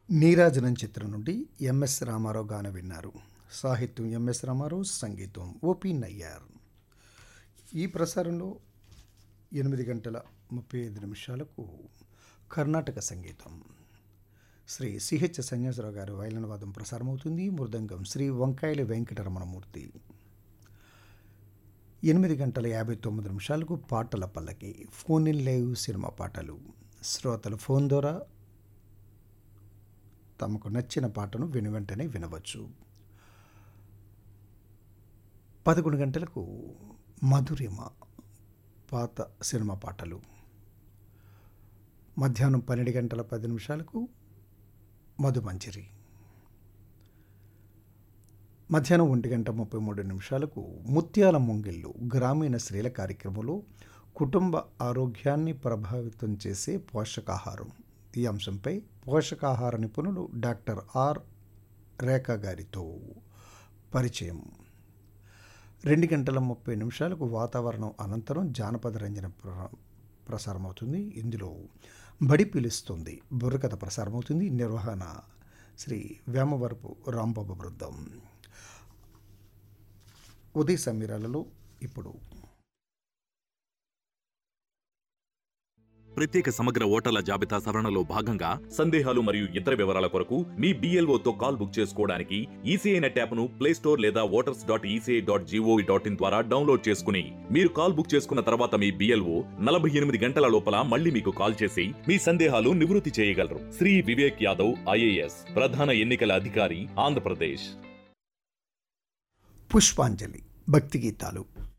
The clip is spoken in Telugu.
నీరాజనం చిత్రం నుండి ఎంఎస్ రామారావు గాన విన్నారు సాహిత్యం ఎంఎస్ రామారావు సంగీతం ఓపి నయ్యార్ ఈ ప్రసారంలో ఎనిమిది గంటల ముప్పై ఐదు నిమిషాలకు కర్ణాటక సంగీతం శ్రీ సిహెచ్ సన్యాసరావు గారి వైలన్ వాదం ప్రసారమవుతుంది మృదంగం శ్రీ వంకాయల వెంకటరమణమూర్తి ఎనిమిది గంటల యాభై తొమ్మిది నిమిషాలకు పాటల పల్లకి ఫోన్ ఇన్ లైవ్ సినిమా పాటలు శ్రోతలు ఫోన్ ద్వారా తమకు నచ్చిన పాటను విని వెంటనే వినవచ్చు పదకొండు గంటలకు మధురిమ పాత సినిమా పాటలు మధ్యాహ్నం పన్నెండు గంటల పది నిమిషాలకు మధుమంజరి మధ్యాహ్నం ఒంటి గంట ముప్పై మూడు నిమిషాలకు ముత్యాల ముంగిళ్ళు గ్రామీణ స్త్రీల కార్యక్రమంలో కుటుంబ ఆరోగ్యాన్ని ప్రభావితం చేసే పోషకాహారం ఈ అంశంపై పోషకాహార నిపుణులు డాక్టర్ ఆర్ రేఖ గారితో పరిచయం రెండు గంటల ముప్పై నిమిషాలకు వాతావరణం అనంతరం జానపద రంజన ప్ర ప్రసారమవుతుంది ఇందులో బడి పిలుస్తుంది బుర్రకథ ప్రసారమవుతుంది నిర్వహణ శ్రీ వేమవరపు రాంబాబు బృందం ఉదయ సమీరాలలో ఇప్పుడు ప్రత్యేక సమగ్ర ఓటర్ల జాబితా సవరణలో భాగంగా సందేహాలు మరియు ఇతర వివరాల కొరకు మీ బీఎల్ఓతో కాల్ బుక్ చేసుకోవడానికి ఈసీఐ నెట్ యాప్ను ప్లే స్టోర్ లేదా voters dot ECI dot GOV dot IN ద్వారా డౌన్లోడ్ చేసుకుని మీరు కాల్ బుక్ చేసుకున్న తర్వాత మీ బిఎల్ఓ నలభై ఎనిమిది గంటల లోపల మళ్ళీ మీకు కాల్ చేసి మీ సందేహాలు నివృత్తి చేయగలరు శ్రీ వివేక్ యాదవ్ ఐఏఎస్ ప్రధాన ఎన్నికల అధికారి ఆంధ్రప్రదేశ్ పుష్పాంజలి భక్తి గీతాలు